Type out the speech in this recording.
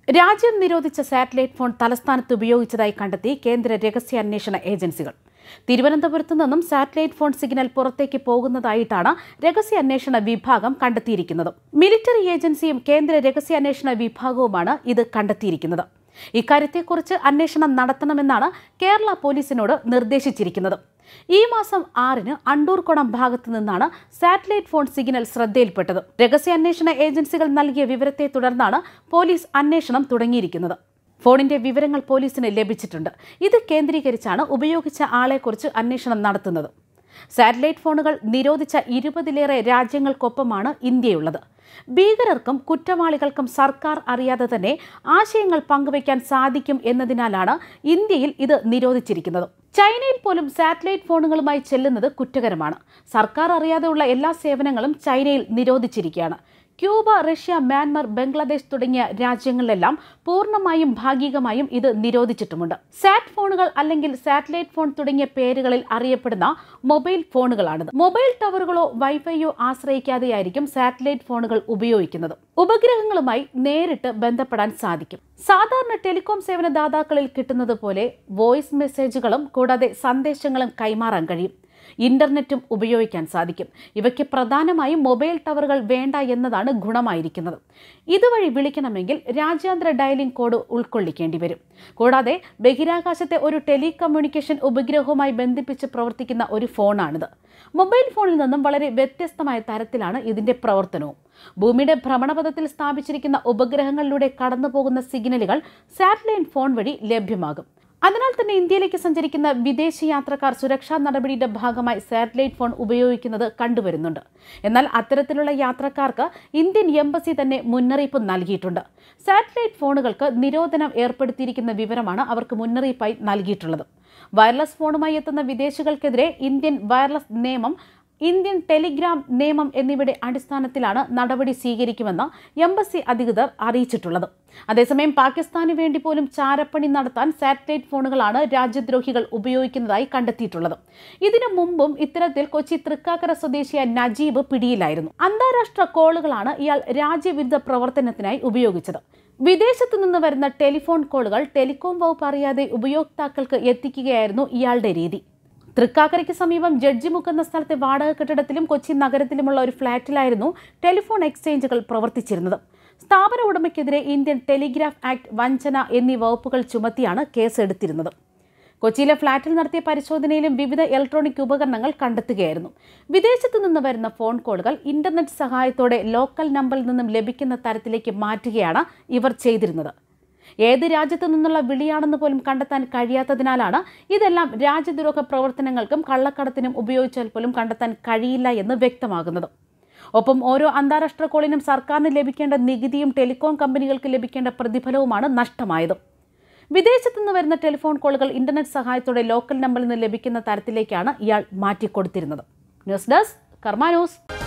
രാജ്യം നിരോധിച്ച satellite phone തലസ്ഥാനത്ത് ഉപയോഗിച്ചതായി കണ്ടെത്തി കേന്ദ്ര രഹസ്യാന്വേഷണ ഏജൻസികൾ തിരുവനന്തപുരത്ത് നിന്നും സാറ്റലൈറ്റ് ഫോൺ സിഗ്നൽ പുറത്തേക്ക് പോകുന്നതായിട്ടാണ് രഹസ്യാന്വേഷണ വിഭാഗം കണ്ടെത്തിയിരിക്കുന്നത് മിലിറ്ററി ഏജൻസിയും കേന്ദ്ര രഹസ്യാന്വേഷണ വിഭാഗവുമാണ് ഇത് കണ്ടെത്തിയിരിക്കുന്നത് ഇക്കാര്യത്തെക്കുറിച്ച് അന്വേഷണം നടത്തണമെന്നാണ് കേരള പോലീസിനോട് നിർദ്ദേശിച്ചിരിക്കുന്നത് ഈ മാസം ആറിന് അണ്ടൂർകുളം ഭാഗത്തു നിന്നാണ് സാറ്റലൈറ്റ് ഫോൺ സിഗ്നൽ ശ്രദ്ധയിൽപ്പെട്ടത് രഹസ്യാന്വേഷണ ഏജൻസികൾ നൽകിയ വിവരത്തെ തുടർന്നാണ് പോലീസ് അന്വേഷണം തുടങ്ങിയിരിക്കുന്നത് ഫോണിന്റെ വിവരങ്ങൾ പോലീസിന് ലഭിച്ചിട്ടുണ്ട് ഇത് കേന്ദ്രീകരിച്ചാണ് ഉപയോഗിച്ച ആളെക്കുറിച്ച് അന്വേഷണം നടത്തുന്നത് സാറ്റലൈറ്റ് ഫോണുകൾ നിരോധിച്ച ഇരുപതിലേറെ രാജ്യങ്ങൾക്കൊപ്പമാണ് ഇന്ത്യയുള്ളത് ഭീകരർക്കും കുറ്റവാളികൾക്കും സർക്കാർ അറിയാതെ തന്നെ ആശയങ്ങൾ പങ്കുവയ്ക്കാൻ സാധിക്കും എന്നതിനാലാണ് ഇന്ത്യയിൽ ഇത് നിരോധിച്ചിരിക്കുന്നത് ചൈനയിൽ പോലും സാറ്റലൈറ്റ് ഫോണുകളുമായി ചെല്ലുന്നത് കുറ്റകരമാണ് സർക്കാർ അറിയാതെയുള്ള എല്ലാ സേവനങ്ങളും ചൈനയിൽ നിരോധിച്ചിരിക്കുകയാണ് ക്യൂബ റഷ്യ മ്യാൻമർ ബംഗ്ലാദേശ് തുടങ്ങിയ രാജ്യങ്ങളിലെല്ലാം പൂർണ്ണമായും ഭാഗികമായും ഇത് നിരോധിച്ചിട്ടുമുണ്ട് സാറ്റ് ഫോണുകൾ അല്ലെങ്കിൽ സാറ്റലൈറ്റ് ഫോൺ തുടങ്ങിയ പേരുകളിൽ അറിയപ്പെടുന്ന മൊബൈൽ ഫോണുകളാണിത് മൊബൈൽ ടവറുകളോ വൈഫൈയോ ആശ്രയിക്കാതെയായിരിക്കും സാറ്റലൈറ്റ് ഫോണുകൾ ഉപയോഗിക്കുന്നത് ഉപഗ്രഹങ്ങളുമായി നേരിട്ട് ബന്ധപ്പെടാൻ സാധിക്കും സാധാരണ ടെലികോം സേവന ദാതാക്കളിൽ കിട്ടുന്നത് പോലെ വോയിസ് മെസ്സേജുകളും കൂടാതെ സന്ദേശങ്ങളും കൈമാറാൻ കഴിയും ഇന്റർനെറ്റും ഉപയോഗിക്കാൻ സാധിക്കും ഇവയ്ക്ക് പ്രധാനമായും മൊബൈൽ ടവറുകൾ വേണ്ട എന്നതാണ് ഗുണമായിരിക്കുന്നത് ഇതുവഴി വിളിക്കണമെങ്കിൽ രാജ്യാന്തര ഡയലിംഗ് കോഡ് ഉൾക്കൊള്ളിക്കേണ്ടി വരും കൂടാതെ ബഹിരാകാശത്തെ ഒരു ടെലികമ്മ്യൂണിക്കേഷൻ ഉപഗ്രഹവുമായി ബന്ധിപ്പിച്ച് പ്രവർത്തിക്കുന്ന ഒരു ഫോണാണിത് മൊബൈൽ ഫോണിൽ നിന്നും വളരെ വ്യത്യസ്തമായ തരത്തിലാണ് ഇതിന്റെ പ്രവർത്തനവും ഭൂമിയുടെ ഭ്രമണപഥത്തിൽ സ്ഥാപിച്ചിരിക്കുന്ന ഉപഗ്രഹങ്ങളിലൂടെ കടന്നുപോകുന്ന സിഗ്നലുകൾ സാറ്റലൈറ്റ് ഫോൺ വഴി ലഭ്യമാകും അതിനാൽ തന്നെ ഇന്ത്യയിലേക്ക് സഞ്ചരിക്കുന്ന വിദേശ യാത്രക്കാർ സുരക്ഷാ നടപടിയുടെ ഭാഗമായി സാറ്റലൈറ്റ് ഫോൺ ഉപയോഗിക്കുന്നത് കണ്ടുവരുന്നുണ്ട് എന്നാൽ അത്തരത്തിലുള്ള യാത്രക്കാർക്ക് ഇന്ത്യൻ എംബസി തന്നെ മുന്നറിയിപ്പ് നൽകിയിട്ടുണ്ട് സാറ്റലൈറ്റ് ഫോണുകൾക്ക് നിരോധനം ഏർപ്പെടുത്തിയിരിക്കുന്ന വിവരമാണ് അവർക്ക് മുന്നറിയിപ്പായി നൽകിയിട്ടുള്ളത് വയർലെസ് ഫോണുമായി എത്തുന്ന വിദേശികൾക്കെതിരെ ഇന്ത്യൻ വയർലെസ് നിയമം ഇന്ത്യൻ ടെലിഗ്രാം നിയമം എന്നിവയുടെ അടിസ്ഥാനത്തിലാണ് നടപടി സ്വീകരിക്കുമെന്ന് എംബസി അധികൃതർ അറിയിച്ചിട്ടുള്ളത് അതേസമയം പാകിസ്ഥാന് വേണ്ടി പോലും ചാരപ്പണി നടത്താൻ സാറ്റലൈറ്റ് ഫോണുകളാണ് രാജ്യദ്രോഹികൾ ഉപയോഗിക്കുന്നതായി കണ്ടെത്തിയിട്ടുള്ളത് ഇതിനു മുമ്പും ഇത്തരത്തിൽ കൊച്ചി തൃക്കാക്കര സ്വദേശിയായ നജീബ് പിടിയിലായിരുന്നു അന്താരാഷ്ട്ര കോളുകളാണ് ഇയാൾ രാജ്യവിരുദ്ധ പ്രവർത്തനത്തിനായി ഉപയോഗിച്ചത് വിദേശത്തു നിന്ന് വരുന്ന ടെലിഫോൺ കോളുകൾ ടെലികോം വകുപ്പ് അറിയാതെ ഉപയോക്താക്കൾക്ക് എത്തിക്കുകയായിരുന്നു ഇയാളുടെ രീതി തൃക്കാക്കരയ്ക്ക് സമീപം ജഡ്ജിമുക്ക് എന്ന സ്ഥലത്തെ വാടക കെട്ടിടത്തിലും കൊച്ചി നഗരത്തിലുമുള്ള ഒരു ഫ്ളാറ്റിലായിരുന്നു ടെലിഫോൺ എക്സ്ചേഞ്ചുകൾ പ്രവർത്തിച്ചിരുന്നത് സ്ഥാപന ഉടമയ്ക്കെതിരെ ഇന്ത്യൻ ടെലിഗ്രാഫ് ആക്ട് വഞ്ചന എന്നീ വകുപ്പുകൾ ചുമത്തിയാണ് കേസ് എടുത്തിരുന്നത് കൊച്ചിയിലെ ഫ്ളാറ്റിൽ നടത്തിയ പരിശോധനയിലും വിവിധ ഇലക്ട്രോണിക് ഉപകരണങ്ങൾ കണ്ടെത്തുകയായിരുന്നു വിദേശത്തു നിന്ന് വരുന്ന ഫോൺ കോളുകൾ ഇന്റർനെറ്റ് സഹായത്തോടെ ലോക്കൽ നമ്പറിൽ നിന്നും ലഭിക്കുന്ന തരത്തിലേക്ക് മാറ്റുകയാണ് ഇവർ ചെയ്തിരുന്നത് ഏത് രാജ്യത്തു നിന്നുള്ള വിളിയാണെന്ന് പോലും കണ്ടെത്താൻ കഴിയാത്തതിനാലാണ് ഇതെല്ലാം രാജ്യദ്രോഹ പ്രവർത്തനങ്ങൾക്കും കള്ളക്കടത്തിനും ഉപയോഗിച്ചാൽ പോലും കണ്ടെത്താൻ കഴിയില്ല എന്ന് വ്യക്തമാകുന്നത് ഒപ്പം ഓരോ അന്താരാഷ്ട്ര കോളിനും സർക്കാരിന് ലഭിക്കേണ്ട നികുതിയും ടെലികോം കമ്പനികൾക്ക് ലഭിക്കേണ്ട പ്രതിഫലവുമാണ് നഷ്ടമായത് വിദേശത്തു നിന്ന് വരുന്ന ടെലിഫോൺ കോളുകൾ ഇന്റർനെറ്റ് സഹായത്തോടെ ലോക്കൽ നമ്പറിൽ നിന്ന് ലഭിക്കുന്ന തരത്തിലേക്കാണ് ഇയാൾ മാറ്റിക്കൊടുത്തിരുന്നത് ന്യൂസ് ഡെസ്ക് കർമ്മ ന്യൂസ്